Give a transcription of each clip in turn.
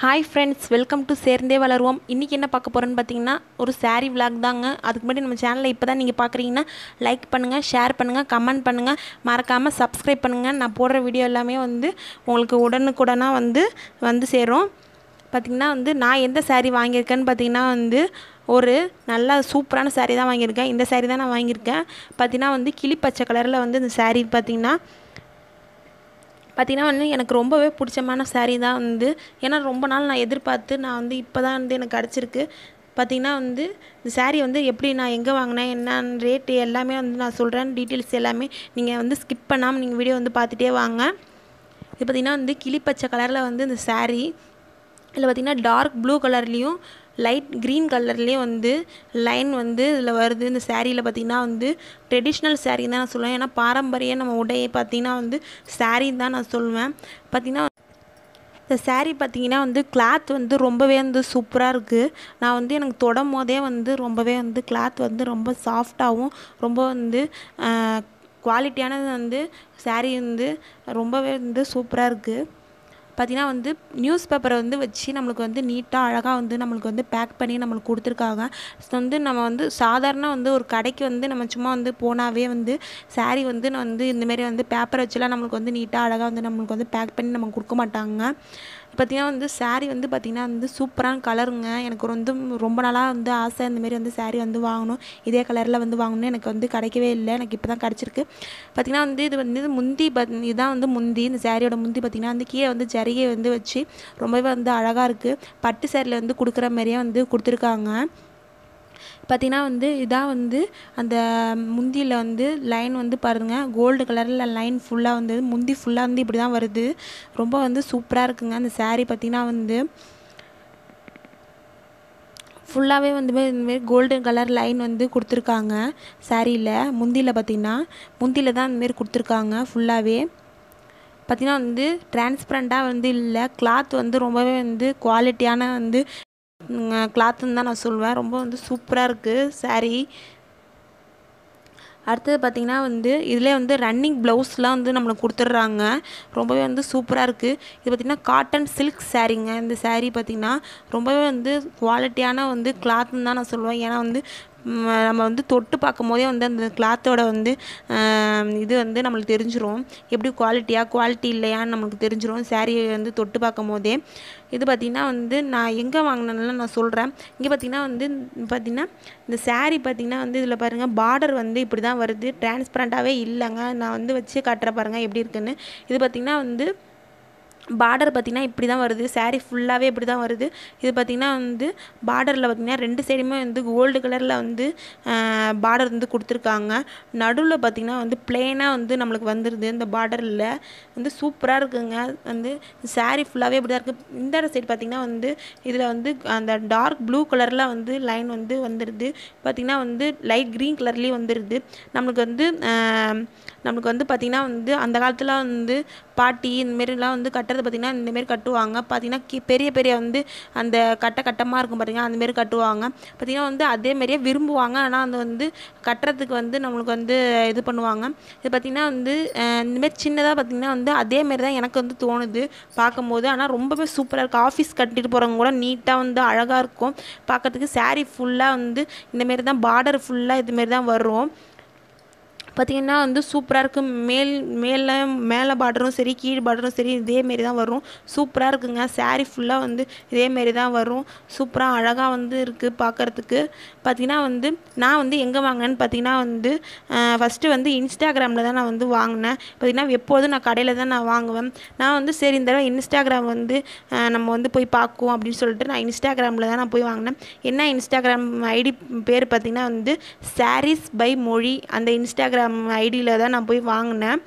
hi friends welcome to சேர்ந்தே வளருவோம் இன்றைக்கி என்ன பார்க்க போகிறோன்னு பார்த்தீங்கன்னா ஒரு saree vlog தாங்க அதுக்கு முன்னாடி நம்ம சேனலை இப்போ தான் நீங்கள் பார்க்குறீங்கன்னா லைக் பண்ணுங்கள் ஷேர் பண்ணுங்கள் கமெண்ட் பண்ணுங்கள் மறக்காமல் சப்ஸ்கிரைப் பண்ணுங்கள் நான் போடுற வீடியோ எல்லாமே வந்து உங்களுக்கு உடனுக்குடனாக வந்து வந்து சேரும் பார்த்திங்கன்னா வந்து நான் எந்த saree வாங்கியிருக்கேன்னு பார்த்தீங்கன்னா வந்து ஒரு நல்ல சூப்பரான saree தான் வாங்கியிருக்கேன் இந்த saree தான் நான் வாங்கியிருக்கேன் பார்த்தீங்கன்னா வந்து கிளி பச்சை கலரில் வந்து இந்த saree பார்த்தீங்கன்னா பார்த்தீங்கன்னா வந்து எனக்கு ரொம்பவே பிடிச்சமான saree தான் வந்து ஏன்னா ரொம்ப நாள் நான் எதிர்பார்த்து நான் வந்து இப்போ தான் வந்து எனக்கு கிடச்சிருக்கு பார்த்தீங்கன்னா வந்து இந்த saree வந்து எப்படி நான் எங்கே வாங்கினேன் என்ன ரேட்டு எல்லாமே வந்து நான் சொல்கிறேன் டீட்டெயில்ஸ் எல்லாமே நீங்கள் வந்து ஸ்கிப் பண்ணாமல் நீங்கள் வீடியோ வந்து பார்த்துட்டே வாங்க இது பார்த்திங்கன்னா வந்து கிளிப்பச்சை கலரில் வந்து இந்த saree இதில் பார்த்திங்கன்னா டார்க் ப்ளூ கலர்லேயும் லைட் க்ரீன் கலர்லேயும் வந்து லைன் வந்து இதில் வருது இந்த சேரீயில் பார்த்திங்கன்னா வந்து ட்ரெடிஷ்னல் saree தான் நான் சொல்லுவேன் ஏன்னா பாரம்பரிய நம்ம உடையை பார்த்திங்கன்னா வந்து saree தான் நான் சொல்லுவேன் பார்த்திங்கன்னா இந்த saree பார்த்தீங்கன்னா வந்து கிளாத் வந்து ரொம்பவே வந்து சூப்பராக இருக்குது நான் வந்து எனக்கு தொடும் போதே வந்து ரொம்பவே வந்து கிளாத் வந்து ரொம்ப சாஃப்டாகவும் ரொம்ப வந்து குவாலிட்டியானது வந்து saree வந்து ரொம்பவே வந்து சூப்பராக இருக்குது பார்த்தீங்கன்னா வந்து நியூஸ் பேப்பரை வந்து வச்சு நம்மளுக்கு வந்து நீட்டாக அழகாக வந்து நம்மளுக்கு வந்து பேக் பண்ணி நம்மளுக்கு கொடுத்துருக்காங்க ஸோ வந்து நம்ம வந்து சாதாரண வந்து ஒரு கடைக்கு வந்து நம்ம சும்மா வந்து போனாவே வந்து saree வந்து நான் வந்து இந்தமாரி வந்து பேப்பர் வச்சுலாம் நம்மளுக்கு வந்து நீட்டாக அழகாக வந்து நம்மளுக்கு வந்து பேக் பண்ணி நமக்கு கொடுக்க மாட்டாங்க பார்த்திங்கன்னா வந்து saree வந்து பார்த்திங்கன்னா வந்து சூப்பரான கலருங்க எனக்கு வந்து ரொம்ப நாளாக வந்து ஆசை இந்தமாரி வந்து saree வந்து வாங்கணும் இதே கலரில் வந்து வாங்கணும் எனக்கு வந்து கிடைக்கவே இல்லை எனக்கு இப்போ தான் கிடச்சிருக்கு பார்த்திங்கன்னா வந்து இது வந்து முந்தி பத் இதுதான் வந்து முந்தி இந்த சாரியோட முந்தி பார்த்திங்கன்னா வந்து கீழே வந்து ஜரிகை வந்து வச்சு ரொம்பவே வந்து அழகாக இருக்குது பட்டு சேரில் வந்து கொடுக்குற மாதிரியே வந்து கொடுத்துருக்காங்க பார்த்திங்கன்னா வந்து இதான் வந்து அந்த முந்தியில் வந்து லைன் வந்து பாருங்கள் கோல்டு கலரில் லைன் ஃபுல்லாக வந்து முந்தி ஃபுல்லாக வந்து இப்படி தான் வருது ரொம்ப வந்து சூப்பராக இருக்குங்க அந்த saree பார்த்திங்கன்னா வந்து ஃபுல்லாகவே வந்து இந்தமாரி கோல்டன் கலர் லைன் வந்து கொடுத்துருக்காங்க சாரியில் முந்தியில் பார்த்திங்கன்னா முந்தியில் தான் இந்தமாரி கொடுத்துருக்காங்க ஃபுல்லாகவே பார்த்திங்கன்னா வந்து டிரான்ஸ்பரண்ட்டாக வந்து இல்லை கிளாத் வந்து ரொம்பவே வந்து குவாலிட்டியான வந்து கிளாத்துன்னு தான் நான் சொல்லுவேன் ரொம்ப வந்து சூப்பராக இருக்குது saree அடுத்தது பார்த்திங்கன்னா வந்து இதிலே வந்து ரன்னிங் ப்ளவுஸ்லாம் வந்து நம்மளுக்கு கொடுத்துட்றாங்க ரொம்பவே வந்து சூப்பராக இருக்குது இது பார்த்திங்கன்னா காட்டன் சில்க் சாரீங்க இந்த saree பார்த்திங்கன்னா ரொம்பவே வந்து குவாலிட்டியான வந்து கிளாத்துன்னு தான் நான் சொல்லுவேன் ஏன்னா வந்து ம், நம்ம வந்து தொட்டு பார்க்கும் போதே வந்து அந்த கிளாத்தோட வந்து ஆம், இது வந்து நம்மளுக்கு தெரிஞ்சிரும் எப்படி குவாலிட்டியாக குவாலிட்டி இல்லையான்னு நம்மளுக்கு தெரிஞ்சிரும் saree வந்து தொட்டு பார்க்கும் போதே இது பார்த்திங்கன்னா வந்து நான் எங்கே வாங்கினேன்னு நான் சொல்கிறேன் இங்கே பார்த்திங்கன்னா வந்து பார்த்திங்கன்னா இந்த saree பார்த்திங்கன்னா வந்து இதில் பாருங்கள் பார்டர் வந்து இப்படி தான் வருது டிரான்ஸ்பரண்ட்டாகவே இல்லைங்க நான் வந்து வச்சு காட்டுறேன் பாருங்கள் எப்படி இருக்குன்னு இது பார்த்திங்கன்னா வந்து பார்டர் பார்த்திங்கன்னா இப்படி தான் வருது saree ஃபுல்லாகவே இப்படி தான் வருது இது பார்த்திங்கன்னா வந்து பார்டரில் பார்த்திங்கன்னா ரெண்டு சைடுமே வந்து கோல்டு கலரில் வந்து பார்டர் வந்து கொடுத்துருக்காங்க நடுவில் பார்த்திங்கன்னா வந்து பிளெயினாக வந்து நம்மளுக்கு வந்துடுது இந்த பார்டரில் வந்து சூப்பராக இருக்குங்க வந்து saree ஃபுல்லாகவே இப்படி தான் இருக்குது இந்த சைடு பார்த்திங்கன்னா வந்து இதில் வந்து அந்த டார்க் ப்ளூ கலரில் வந்து லைன் வந்து வந்துடுது பார்த்திங்கன்னா வந்து லைட் க்ரீன் கலர்லேயும் வந்துடுது நம்மளுக்கு வந்து ஆஹ், நம்மளுக்கு வந்து பார்த்திங்கன்னா வந்து அந்த காலத்தில் வந்து பாட்டி இந்தமாரிலாம் வந்து கட்டுறது பார்த்திங்கன்னா இந்தமாரி கட்டுவாங்க பார்த்திங்கன்னா கி பெரிய பெரிய வந்து அந்த கட்ட கட்டமாக இருக்கும் பார்த்திங்கன்னா அந்தமாரி கட்டுவாங்க பார்த்திங்கன்னா வந்து அதேமாரியே விரும்புவாங்க ஆனால் அது வந்து கட்டுறதுக்கு வந்து நம்மளுக்கு வந்து இது பண்ணுவாங்க இது பார்த்திங்கன்னா வந்து அஹ், இந்தமாரி சின்னதாக பார்த்திங்கன்னா வந்து அதேமாரி தான் எனக்கு வந்து தோணுது பார்க்கும்போது ஆனால் ரொம்பவே சூப்பராக இருக்குது ஆஃபீஸ் கட்டிட்டு போகிறவங்க கூட நீட்டாக வந்து அழகாக இருக்கும் பார்க்கறதுக்கு saree ஃபுல்லாக வந்து இந்தமாரி தான் பார்டர் ஃபுல்லாக இதுமாரி தான் வரும் பார்த்திங்கன்னா வந்து சூப்பராக இருக்குது மேல் மேலே மேலே பார்டரும் சரி கீழ் பார்டரும் சரி இதேமாரி தான் வரும் சூப்பராக இருக்குங்க saree ஃபுல்லாக வந்து இதேமாரி தான் வரும் சூப்பராக அழகாக வந்து இருக்குது பார்க்குறதுக்கு பார்த்திங்கன்னா வந்து நான் வந்து எங்கே வாங்கினேன்னு பார்த்தீங்கன்னா வந்து ஃபஸ்ட்டு வந்து இன்ஸ்டாகிராமில் தான் நான் வந்து வாங்கினேன் பார்த்திங்கன்னா எப்போதும் நான் கடையில் தான் நான் வாங்குவேன் நான் வந்து சரி இந்த தடவை இன்ஸ்டாகிராம் வந்து அஹ், நம்ம வந்து போய் பார்க்குவோம் அப்படின்னு சொல்லிட்டு நான் இன்ஸ்டாகிராமில் தான் நான் போய் வாங்கினேன் என்ன இன்ஸ்டாகிராம் ஐடி பேர் பார்த்திங்கன்னா வந்து சாரீஸ் பை மொழி அந்த இன்ஸ்டாகிராம் ஐடியில் தான் நான் போய் வாங்கினேன்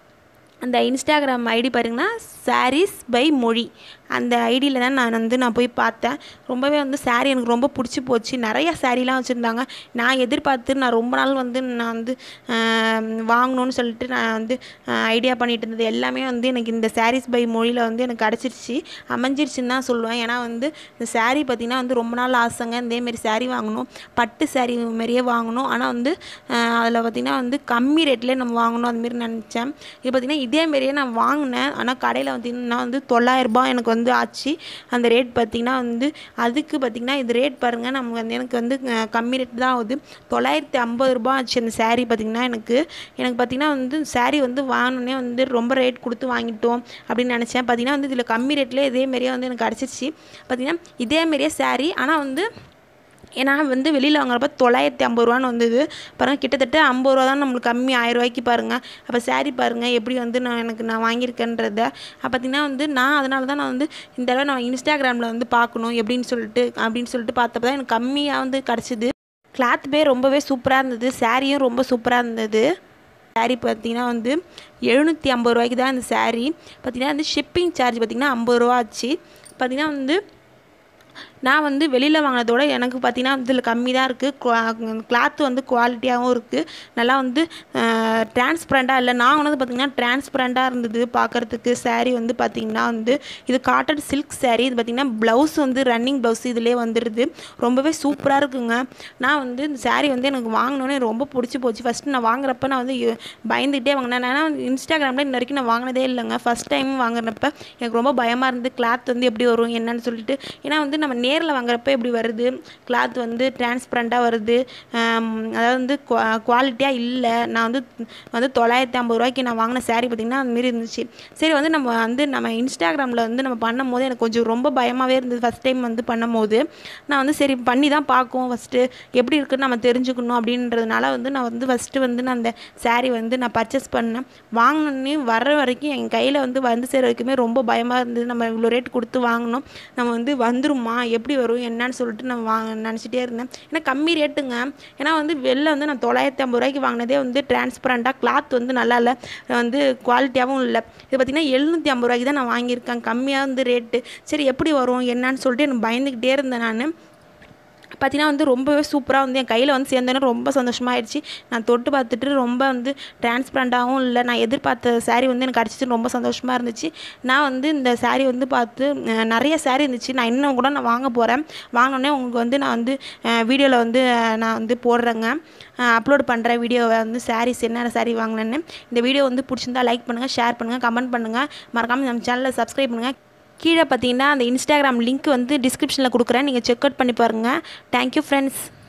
அந்த இன்ஸ்டாகிராம் ஐடி பாருங்கன்னா சாரீஸ் பை மொழி அந்த ஐடியில் தான் நான் வந்து நான் போய் பார்த்தேன் ரொம்பவே வந்து saree எனக்கு ரொம்ப பிடிச்சி போச்சு நிறைய சாரீலாம் வச்சுருந்தாங்க நான் எதிர்பார்த்து நான் ரொம்ப நாள் வந்து நான் வந்து ஆஹ், வாங்கணும்னு சொல்லிட்டு நான் வந்து ஐடியா பண்ணிட்டு இருந்தது எல்லாமே வந்து எனக்கு இந்த சாரீஸ் பை மொழியில் வந்து எனக்கு கிடச்சிருச்சு அமைஞ்சிருச்சுன்னு தான் சொல்லுவேன் ஏன்னா வந்து இந்த saree பார்த்திங்கன்னா வந்து ரொம்ப நாள் ஆசைங்க இதேமாரி saree வாங்கணும் பட்டு saree மாரியே வாங்கணும் ஆனால் வந்து அதில் பார்த்திங்கன்னா வந்து கம்மி ரேட்லேயே நம்ம வாங்கணும் அதுமாரி நினச்சேன் இது பார்த்திங்கன்னா இதேமாரியே நான் வாங்கினேன் ஆனால் கடையில் பார்த்திங்கன்னா வந்து தொள்ளாயிரரூபா எனக்கு வந்து ஆச்சு அந்த ரேட் பார்த்திங்கன்னா வந்து அதுக்கு பார்த்திங்கன்னா இது ரேட் பாருங்கள் நமக்கு வந்து எனக்கு வந்து அஹ், கம்மி ரேட் தான் ஆகுது தொள்ளாயிரத்தி ஐம்பது ரூபா ஆச்சு அந்த saree பார்த்திங்கன்னா எனக்கு எனக்கு பார்த்திங்கன்னா வந்து saree வந்து வாங்கினோன்னே வந்து ரொம்ப ரேட் கொடுத்து வாங்கிட்டோம் அப்படின்னு நினச்சேன் பார்த்திங்கன்னா வந்து இதில் கம்மி ரேட்லேயே இதே மாதிரியே வந்து எனக்கு கிடச்சிருச்சு பார்த்திங்கன்னா இதே மாதிரியே saree ஆனால் வந்து ஏன்னா வந்து வெளியில் வாங்குறப்ப தொள்ளாயிரத்தி ஐம்பது ரூபான்னு வந்தது பாருங்கள் கிட்டத்தட்ட ஐம்பது ரூபா தான் நம்மளுக்கு கம்மி ஆயிரம் ரூபாய்க்கு பாருங்கள் அப்போ saree பாருங்கள் எப்படி வந்து நான் எனக்கு நான் வாங்கியிருக்கேன்றத அப்போ பார்த்தீங்கன்னா வந்து நான் அதனால தான் நான் வந்து இந்த தடவை நான் இன்ஸ்டாகிராமில் வந்து பார்க்கணும் எப்படின்னு சொல்லிட்டு அப்படின்னு சொல்லிட்டு பார்த்தப்ப தான் எனக்கு கம்மியாக வந்து கிடச்சிது கிளாத் பே ரொம்பவே சூப்பராக இருந்தது சாரியும் ரொம்ப சூப்பராக இருந்தது saree பார்த்தீங்கன்னா வந்து எழுநூற்றி ஐம்பது ரூபாய்க்கு தான் இந்த saree பார்த்தீங்கன்னா வந்து ஷிப்பிங் சார்ஜ் பார்த்தீங்கன்னா ஐம்பது ரூபா ஆச்சு பார்த்தீங்கன்னா வந்து நான் வந்து வெளியில் வாங்கினதோட எனக்கு பார்த்தீங்கன்னா இதில் கம்மி தான் இருக்குது கிளாத் வந்து குவாலிட்டியாகவும் இருக்குது நல்லா வந்து டிரான்ஸ்பரண்ட்டாக இல்லை நான் வாங்கினது பார்த்தீங்கன்னா டிரான்ஸ்பரண்ட்டாக இருந்தது பார்க்குறதுக்கு saree வந்து பார்த்திங்கன்னா வந்து இது காட்டன் சில்க் saree இது பார்த்திங்கன்னா ப்ளவுஸ் வந்து ரன்னிங் ப்ளவுஸ் இதிலே வந்துடுது ரொம்பவே சூப்பராக இருக்குங்க நான் வந்து இந்த saree வந்து எனக்கு வாங்கினோன்னே ரொம்ப பிடிச்சி போச்சு ஃபஸ்ட்டு நான் வாங்குறப்ப நான் வந்து யோ- பயந்துகிட்டே வாங்கினேன் ஏன்னா இன்ஸ்டாகிராமில் இன்ன வரைக்கும் நான் வாங்கினதே இல்லைங்க ஃபஸ்ட் டைம் வாங்குறப்ப எனக்கு ரொம்ப பயமாக இருந்து கிளாத் வந்து எப்படி வரும் என்னன்னு சொல்லிட்டு ஏன்னா வந்து நம்ம நேரில் வாங்குறப்ப எப்படி வருது கிளாத் வந்து டிரான்ஸ்பரண்ட்டாக வருது ஆம், அதாவது வந்து குவாலிட்டியாக இல்லை நான் வந்து வந்து தொள்ளாயிரத்தி ஐம்பது ரூபாய்க்கு நான் வாங்கின saree பார்த்திங்கன்னா அதுமாரி இருந்துச்சு சரி வந்து நம்ம வந்து நம்ம இன்ஸ்டாகிராமில் வந்து நம்ம பண்ணும்போது எனக்கு கொஞ்சம் ரொம்ப பயமாகவே இருந்தது ஃபஸ்ட் டைம் வந்து பண்ணும்போது நான் வந்து சரி பண்ணி தான் பார்க்குவோம் ஃபஸ்ட்டு எப்படி இருக்குன்னு நம்ம தெரிஞ்சுக்கணும் அப்படின்றதுனால வந்து நான் வந்து ஃபஸ்ட்டு வந்து நான் அந்த saree வந்து நான் பர்ச்சேஸ் பண்ணேன் வாங்கினோன்னே வர வரைக்கும் என் கையில் வந்து வந்து சேர வரைக்குமே ரொம்ப பயமாக இருந்தது நம்ம இவ்வளோ ரேட் கொடுத்து வாங்கினோம் நம்ம வந்து வந்துருமா எப்படி வரும் என்னன்னு சொல்லிட்டு நான் வாங்க நினச்சிட்டே இருந்தேன் ஏன்னா கம்மி ரேட்டுங்க ஏன்னா வந்து வெளில வந்து நான் தொள்ளாயிரத்தி ஐம்பது ரூபாய்க்கு வாங்கினதே வந்து டிரான்ஸ்பரண்ட்டாக கிளாத் வந்து நல்லா இல்லை வந்து குவாலிட்டியாகவும் இல்லை இது பார்த்திங்கன்னா எழுநூற்றி ஐம்பது ரூபாய்க்கு தான் நான் வாங்கியிருக்கேன் கம்மியாக வந்து ரேட்டு சரி எப்படி வரும் என்னன்னு சொல்லிட்டு எனக்கு பயந்துக்கிட்டே இருந்தேன் நான் பார்த்தீங்கன்னா வந்து ரொம்பவே சூப்பராக வந்து என் கையில் வந்து சேர்ந்தோன்னே ரொம்ப சந்தோஷமாயிடுச்சு நான் தொட்டு பார்த்துட்டு ரொம்ப வந்து டிரான்ஸ்பரண்ட்டாகவும் இல்லை நான் எதிர்பார்த்த saree வந்து எனக்கு கிடச்சிச்சு ரொம்ப சந்தோஷமாக இருந்துச்சு நான் வந்து இந்த saree வந்து பார்த்து அஹ், நிறைய saree இருந்துச்சு நான் இன்னும் கூட நான் வாங்க போகிறேன் வாங்கினோடனே உங்களுக்கு வந்து நான் வந்து வீடியோவில் வந்து அஹ், நான் வந்து போடுறேங்க அப்லோட் பண்ணுற வீடியோவை வந்து சாரீஸ் என்னென்ன saree வாங்கினேன்னு இந்த வீடியோ வந்து பிடிச்சிருந்தா லைக் பண்ணுங்கள் ஷேர் பண்ணுங்கள் கமெண்ட் பண்ணுங்கள் மறக்காமல் நம்ம சேனலை சப்ஸ்கிரைப் பண்ணுங்கள் கீழே பார்த்தீங்கன்னா அந்த இன்ஸ்டாகிராம் லிங்க் வந்து டிஸ்கிரிப்ஷனில் கொடுக்குறேன் நீங்கள் செக் அவுட் பண்ணி பாருங்கள் தேங்க்யூ ஃப்ரெண்ட்ஸ்